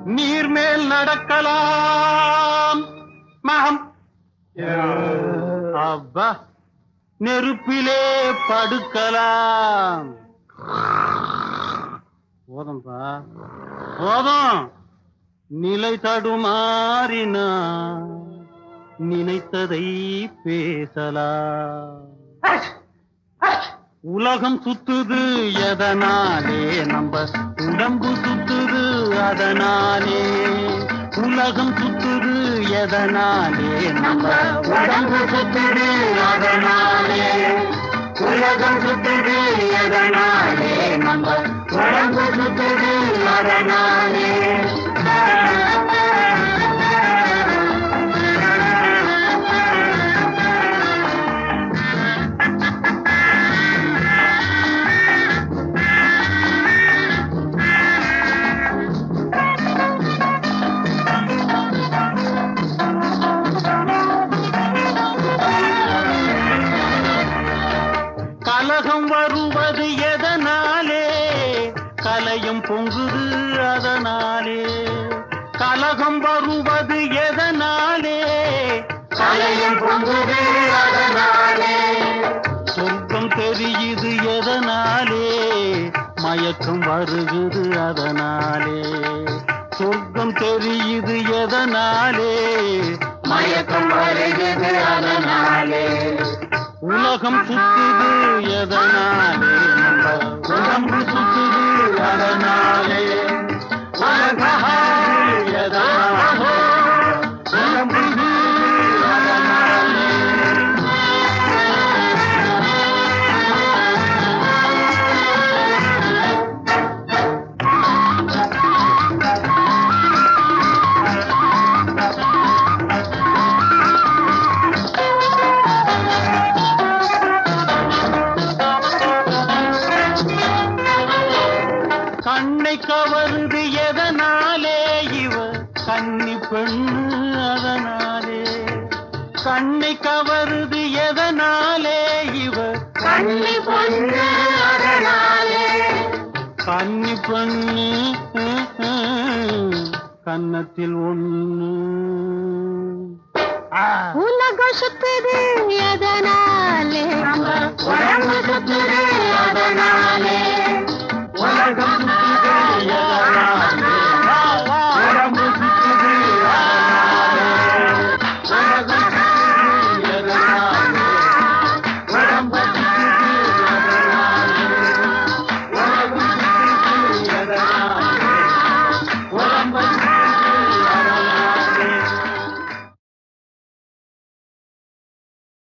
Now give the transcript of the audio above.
நீர் மேல் நடக்கலாம் மகம் அப்பா நெருப்பிலே படுக்கலாம் போதும்பா போதும் நிலை தடுமாறினா நினைத்ததை பேசலாம் உலகம் சுத்துது எதனாலே நம்ம உடம்பு சுத்துது அதனாலே உலகம் சுத்துது எதனாலே நம்ம உடம்பு சுத்துது அதனாலே உலகம் சுத்துது எதனாலே நம்ம உடம்பு சுத்துது அதனாலே கலகம் வருவது எதனாலே கலையும் பொங்குது அதனாலே கலகம் வருவது எதனாலே கலையும் பொங்குது அதனாலே சொர்க்கம் தெரியுது எதனாலே மயக்கம் வருகுது அதனாலே சொர்க்கம் தெரியுது எதனாலே மயக்கம் வருகுது அதனாலே உலகம் சுத்துது எதனாலே நம்ம உடம்பு சுத்துது அதனாலே உலகம் எதனாலே உடம்பு சுத்துது அதனாலே கண்ணை கவருது எதனாலே இவ கன்னி பெண்ணு அதனாலே கண்ணை கவருது எதனாலே இவ கண்ணி பொண்ணு அதனாலே கன்னி பெண்ணு கன்னத்தில் ஒண்ணு ஆ. உலகம் சுத்துது எதனாலே உடம்பு சுத்துது அதனாலே உலகம்